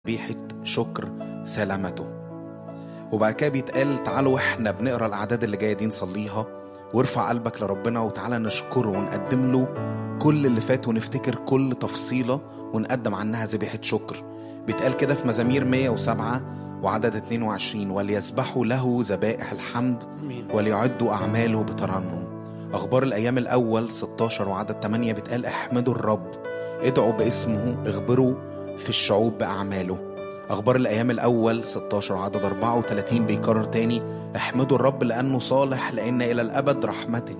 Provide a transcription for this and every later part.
ذبيحة شكر سلامته وبعد كده بيتقال تعالوا احنا بنقرا الاعداد اللي جايه دي نصليها وارفع قلبك لربنا وتعالى نشكره ونقدم له كل اللي فات ونفتكر كل تفصيله ونقدم عنها ذبيحه شكر بيتقال كده في مزامير 107 وعدد 22 وليسبحوا له ذبائح الحمد وليعدوا اعماله بترنم اخبار الايام الاول 16 وعدد 8 بيتقال احمدوا الرب ادعوا باسمه اخبروا في الشعوب باعماله أخبار الأيام الأول 16 عدد 34 بيكرر تاني احمدوا الرب لأنه صالح لأن إلى الأبد رحمته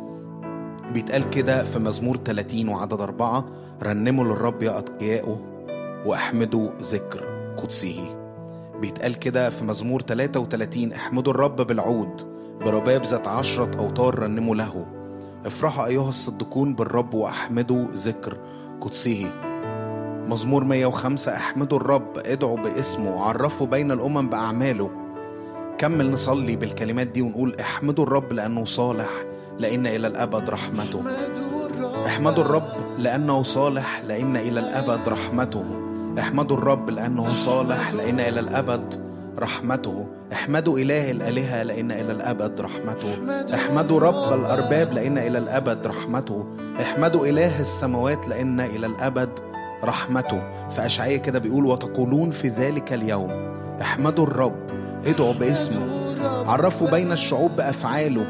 بيتقال كده في مزمور 30 وعدد 4 رنموا للرب يا أتقياؤه واحمدوا ذكر قدسه بيتقال كده في مزمور 33 احمدوا الرب بالعود برباب ذات عشرة أوتار رنموا له افرحوا أيها الصديقون بالرب وأحمدوا ذكر قدسه مزمور 105 احمدوا الرب ادعوا باسمه وعرفوا بين الامم باعماله كمل نصلي بالكلمات دي ونقول احمدوا الرب لانه صالح لان الى الابد رحمته احمدوا الرب لانه صالح لان الى الابد رحمته احمدوا الرب لانه صالح لان الى الابد رحمته احمدوا اله الالهه لان الى الابد رحمته احمدوا رب الارباب لان الى الابد رحمته احمدوا اله السماوات لان الى الابد رحمته في أشعية كده بيقول وتقولون في ذلك اليوم احمدوا الرب ادعوا باسمه عرفوا بين الشعوب بأفعاله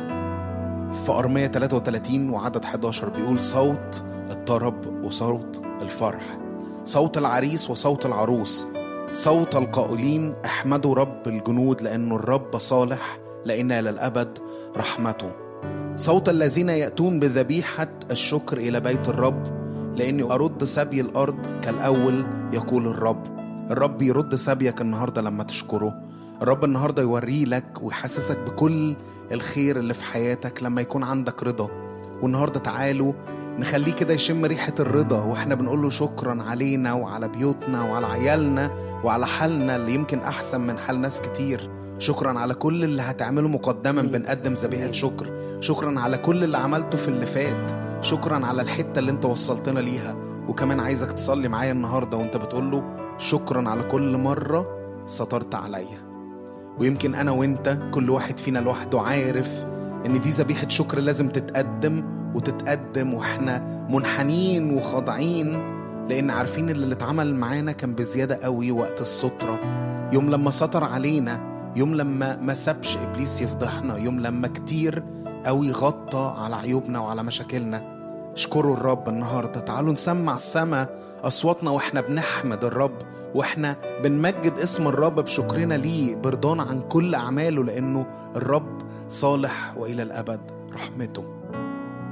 في أرمية 33 وعدد 11 بيقول صوت الطرب وصوت الفرح صوت العريس وصوت العروس صوت القائلين احمدوا رب الجنود لأنه الرب صالح لأن إلى الأبد رحمته صوت الذين يأتون بذبيحة الشكر إلى بيت الرب لاني ارد سبي الارض كالاول يقول الرب الرب يرد سبيك النهارده لما تشكره الرب النهارده يوري لك ويحسسك بكل الخير اللي في حياتك لما يكون عندك رضا والنهارده تعالوا نخليه كده يشم ريحة الرضا واحنا بنقول له شكرا علينا وعلى بيوتنا وعلى عيالنا وعلى حالنا اللي يمكن أحسن من حال ناس كتير شكرا على كل اللي هتعمله مقدما بنقدم ذبيحة شكر شكرا على كل اللي عملته في اللي فات شكرا على الحتة اللي انت وصلتنا ليها وكمان عايزك تصلي معايا النهاردة وانت بتقول له شكرا على كل مرة سترت عليا ويمكن انا وانت كل واحد فينا لوحده عارف ان دي ذبيحة شكر لازم تتقدم وتتقدم واحنا منحنين وخاضعين لان عارفين اللي اتعمل معانا كان بزيادة قوي وقت السترة يوم لما سطر علينا يوم لما ما سابش ابليس يفضحنا يوم لما كتير قوي غطى على عيوبنا وعلى مشاكلنا اشكروا الرب النهاردة تعالوا نسمع السما أصواتنا وإحنا بنحمد الرب وإحنا بنمجد اسم الرب بشكرنا ليه برضانا عن كل أعماله لأنه الرب صالح وإلى الأبد رحمته